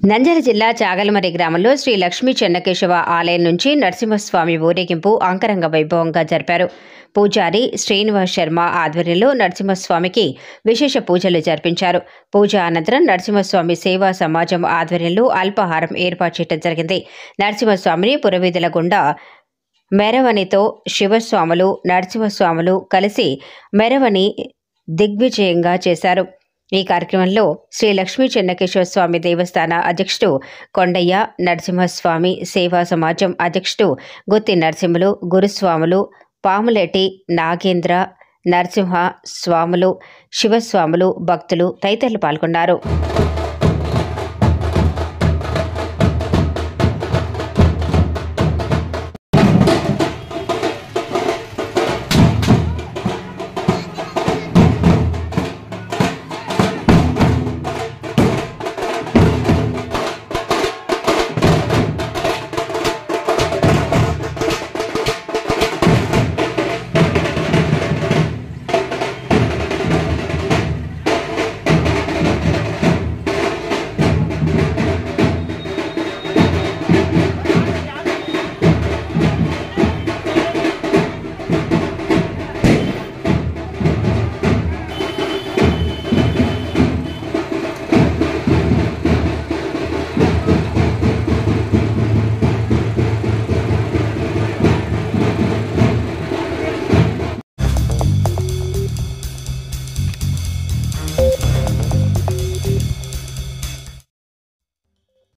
నంద్యాల జిల్లా చాగలమరి గ్రామంలో శ్రీ లక్ష్మీ చెన్నకేశవ ఆలయం నుంచి నరసింహస్వామి ఊరేగింపు అంగరంగ వైభవంగా జరిపారు పూజారి శ్రీనివాస్ శర్మ ఆధ్వర్యంలో నరసింహస్వామికి విశేష పూజలు జరిపించారు పూజ అనంతరం నరసింహస్వామి సేవా సమాజం ఆధ్వర్యంలో అల్పాహారం ఏర్పాటు చేయడం జరిగింది నరసింహస్వామిని పురవీధుల గుండా మెరవనితో శివస్వాములు నరసింహస్వాములు కలిసి మెరవని దిగ్విజయంగా చేశారు ఈ కార్యక్రమంలో శ్రీ లక్ష్మీ చెన్నకేశ్వర స్వామి దేవస్థాన అధ్యక్షుడు కొండయ్య నరసింహస్వామి సేవా సమాజం అధ్యక్షుడు గుత్తి నరసింహులు గురుస్వాములు పాములెట్టి నాగేంద్ర నరసింహ స్వాములు శివస్వాములు భక్తులు తదితరులు పాల్గొన్నారు